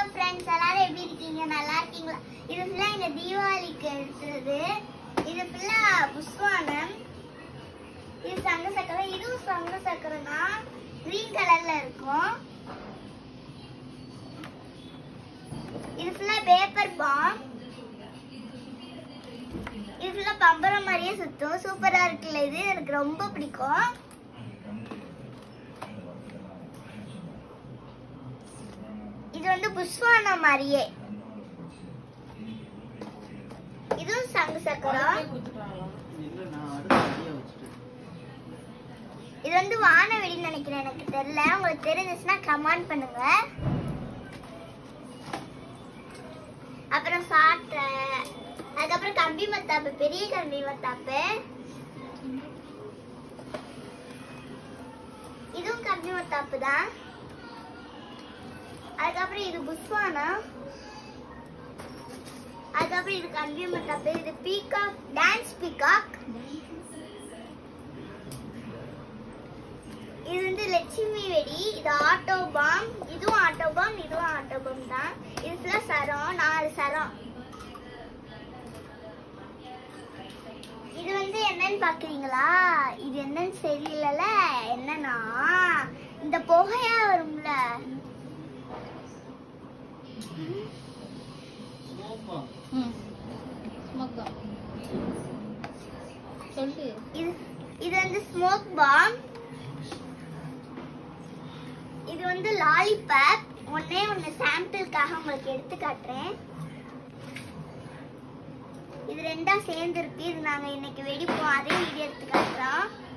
friends எல்லாரும் எப்படி இருக்கீங்க நல்லா இருக்கீங்களா இது ஃபுல்லா இந்த தீபாவளிக்கு எடுத்தது இது ஃபுல்லா புஷ்வானம் இது சங்க சக்கரை இதுவும் சங்க சக்கரை தான் கிரீன் கலர்ல இருக்கும் இது ஃபுல்லா பேப்பர் பாம் இது ஃபுல்லா பம்பரம் மாதிரியே சுத்தும் சூப்பரா இருக்குல்ல இது எனக்கு ரொம்ப பிடிக்கும் இது வந்து புஷ்வானம் மாதிரியே இதுவும் சங்கு சக்கரம் இல்ல நான் அடுத்த ஐடியா வச்சுட்டேன் இது வந்து வானவெளின்னு நினைக்கிறேன் எனக்கு தெரியல உங்களுக்கு தெரிஞ்சிச்சுன்னா கமெண்ட் பண்ணுங்க அப்புறம் சாட்டை அதுக்கப்புறம் கம்பி மத்தாப்பு பெரிய கம்பி மத்தாப்பு இதுவும் கம்பி மத்தாப்பு தான் அதுக்கப்புறம் இது புஷ்வானா அதுக்கப்புறம் இது கம்பி மத்தாப்பு இது பீகாக் டான்ஸ் பீகாக் இது வந்து லட்சுமி வெடி இது ஆட்டோ பாம் இதுவும் ஆட்டோ பாம் இதுவும் ஆட்டோ பாம் தான் இது ஃபுல்லா சரம் நாலு சரம் இது வந்து என்னன்னு பாக்குறீங்களா இது என்னன்னு தெரியலல என்னன்னா இந்த புகையா வரும்ல ஸ்மோக்கா ம் ஸ்மோக்கா சொல்லு இது இது வந்து ஸ்மோக் பாம் இது வந்து லாலிபாப் ஒன்னே ஒன்னு சாம்பிளுக்காக உங்களுக்கு எடுத்து காட்டுறேன் இது ரெண்டா சேர்ந்து இருக்கு இது நாங்க இன்னைக்கு வெடிப்போம் அதே வீடியோ எடுத்து காட்டுறோம்